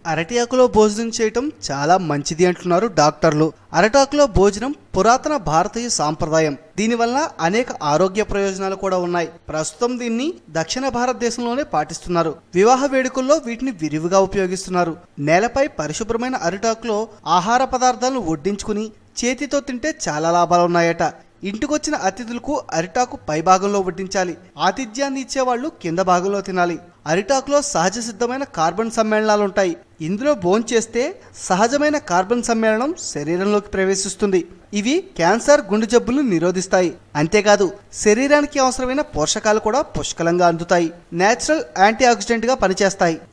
అరటి ఆకులో భోజనం చేయటం చాలా మంచిది అంటున్నారు డాక్టర్లు అరటాకులో భోజనం పురాతన భారతీయ సాంప్రదాయం దీనివల్ల అనేక ఆరోగ్య ప్రయోజనాలు కూడా ఉన్నాయి ప్రస్తుతం దీన్ని దక్షిణ భారతదేశంలోనే పాటిస్తున్నారు వివాహ వేడుకల్లో వీటిని విరివిగా ఉపయోగిస్తున్నారు నేలపై పరిశుభ్రమైన అరిటాకులో ఆహార పదార్థాలను వడ్డించుకుని చేతితో తింటే చాలా లాభాలున్నాయట ఇంటికొచ్చిన అతిథులకు అరిటాకు పై భాగంలో వడ్డించాలి ఆతిథ్యాన్ని ఇచ్చేవాళ్ళు కింద భాగంలో తినాలి అరిటాకులో సహజ సిద్ధమైన కార్బన్ సమ్మేళనాలు ఉంటాయి ఇందులో భోంచేస్తే సహజమైన కార్బన్ సమ్మేళనం శరీరంలోకి ప్రవేశిస్తుంది ఇవి క్యాన్సర్ గుండె జబ్బులను నిరోధిస్తాయి అంతేకాదు శరీరానికి అవసరమైన పోషకాలు కూడా పుష్కలంగా అందుతాయి నేచురల్ యాంటీ ఆక్సిడెంట్ గా పనిచేస్తాయి